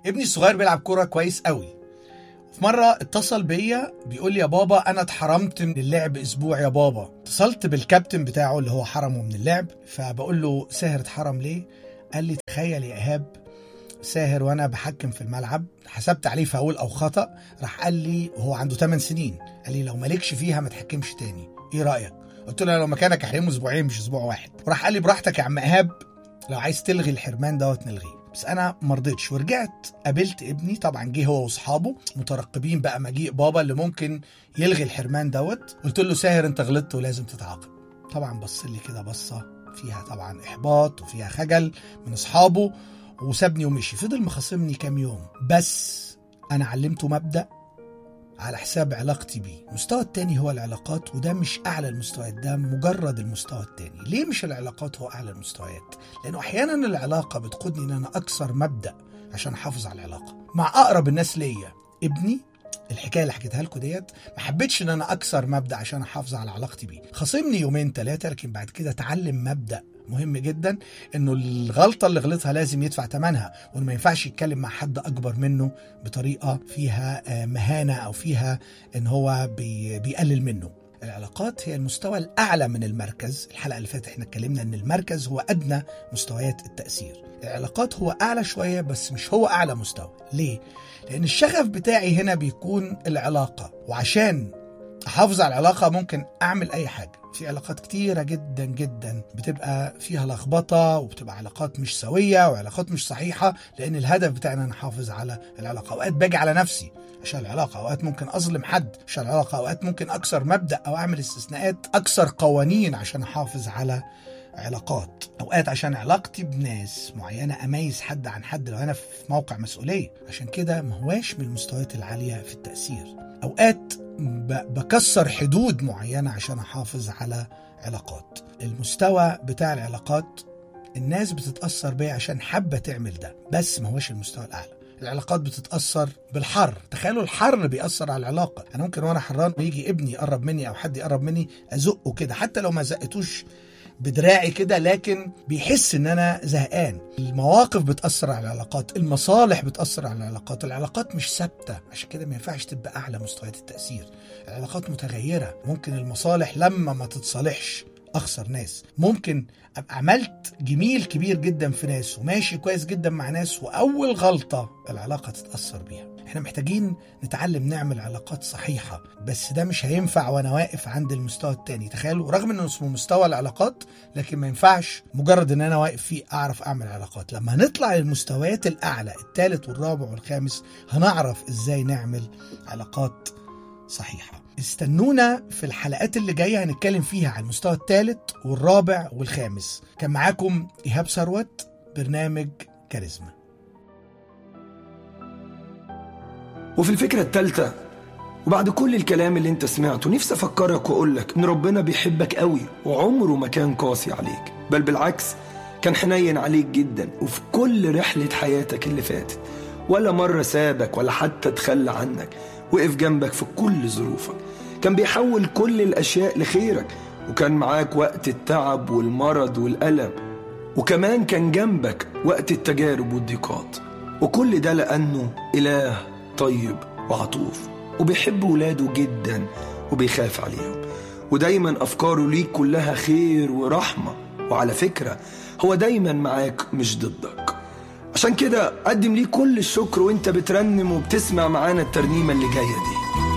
ابني الصغير بيلعب كوره كويس قوي في مرة اتصل بيا بيقول لي يا بابا أنا اتحرمت من اللعب أسبوع يا بابا اتصلت بالكابتن بتاعه اللي هو حرمه من اللعب فبقول له ساهر اتحرم ليه؟ قال لي تخيل يا إيهاب ساهر وأنا بحكم في الملعب حسبت عليه فاول أو خطأ راح قال لي وهو عنده 8 سنين قال لي لو مالكش فيها ما تحكمش تاني إيه رأيك؟ قلت له أنا لو مكانك أحرمه أسبوعين مش أسبوع واحد راح قال لي براحتك يا عم إيهاب لو عايز تلغي الحرمان دوت نلغيه بس انا مرضتش ورجعت قابلت ابني طبعا جه هو واصحابه مترقبين بقى مجيء بابا اللي ممكن يلغي الحرمان دوت قلت له ساهر انت غلطت ولازم تتعاقب طبعا بص لي كده بصه فيها طبعا احباط وفيها خجل من اصحابه وسابني ومشي فضل مخاصمني كام يوم بس انا علمته مبدا على حساب علاقتي بيه المستوى التاني هو العلاقات وده مش أعلى المستويات ده مجرد المستوى التاني ليه مش العلاقات هو أعلى المستويات لأنه أحيانا العلاقة بتقودني إن أنا أكسر مبدأ عشان أحافظ على العلاقة مع أقرب الناس ليا ابني الحكايه اللي حكيتها لكم ديت ما حبيتش ان انا اكسر مبدا عشان احافظ على علاقتي بيه خاصمني يومين ثلاثه لكن بعد كده اتعلم مبدا مهم جدا انه الغلطه اللي غلطها لازم يدفع ثمنها وانه ما ينفعش يتكلم مع حد اكبر منه بطريقه فيها مهانه او فيها ان هو بي بيقلل منه العلاقات هي المستوى الاعلى من المركز الحلقه اللي فاتت احنا اتكلمنا ان المركز هو ادنى مستويات التاثير العلاقات هو اعلى شويه بس مش هو اعلى مستوى ليه لان الشغف بتاعي هنا بيكون العلاقه وعشان احافظ على العلاقه ممكن اعمل اي حاجه في علاقات كتيره جدا جدا بتبقى فيها لخبطه وبتبقى علاقات مش سويه وعلاقات مش صحيحه لان الهدف بتاعي ان انا احافظ على العلاقه اوقات باجي على نفسي عشان العلاقه اوقات ممكن اظلم حد عشان العلاقه اوقات ممكن اكسر مبدا او اعمل استثناءات اكسر قوانين عشان احافظ على علاقات اوقات عشان علاقتي بناس معينه اميز حد عن حد لو انا في موقع مسؤوليه عشان كده ما هواش من المستويات العاليه في التاثير اوقات بكسر حدود معينه عشان احافظ على علاقات المستوى بتاع العلاقات الناس بتتاثر بيه عشان حابه تعمل ده بس ما هوش المستوى الاعلى العلاقات بتتاثر بالحر تخيلوا الحر بيأثر على العلاقه انا ممكن وانا حران ويجي ابني يقرب مني او حد يقرب مني ازقه كده حتى لو ما زقتوش بدراعي كده لكن بيحس ان انا زهقان المواقف بتاثر على العلاقات المصالح بتاثر على العلاقات العلاقات مش ثابته عشان كده ما ينفعش تبقى اعلى مستويات التاثير العلاقات متغيره ممكن المصالح لما ما تتصالحش اخسر ناس ممكن ابقى عملت جميل كبير جدا في ناس وماشي كويس جدا مع ناس واول غلطه العلاقه تتاثر بيها احنا محتاجين نتعلم نعمل علاقات صحيحة بس ده مش هينفع وانا واقف عند المستوى التاني تخيلوا رغم انه اسمه مستوى العلاقات لكن ما ينفعش مجرد ان انا واقف فيه اعرف اعمل علاقات لما هنطلع للمستويات الاعلى الثالث والرابع والخامس هنعرف ازاي نعمل علاقات صحيحة استنونا في الحلقات اللي جاية هنتكلم فيها عن المستوى الثالث والرابع والخامس كان معاكم إيهاب ثروت برنامج كاريزما وفي الفكرة التالتة وبعد كل الكلام اللي انت سمعته نفسي افكرك واقول لك ان ربنا بيحبك قوي وعمره ما كان قاسي عليك بل بالعكس كان حنين عليك جدا وفي كل رحلة حياتك اللي فاتت ولا مرة سابك ولا حتى تخلى عنك وقف جنبك في كل ظروفك كان بيحول كل الأشياء لخيرك وكان معاك وقت التعب والمرض والألم وكمان كان جنبك وقت التجارب والضيقات وكل ده لأنه إله طيب وعطوف وبيحب ولاده جدا وبيخاف عليهم ودايما أفكاره ليك كلها خير ورحمة وعلى فكرة هو دايما معاك مش ضدك عشان كده قدم ليه كل الشكر وانت بترنم وبتسمع معانا الترنيمة اللي جاية دي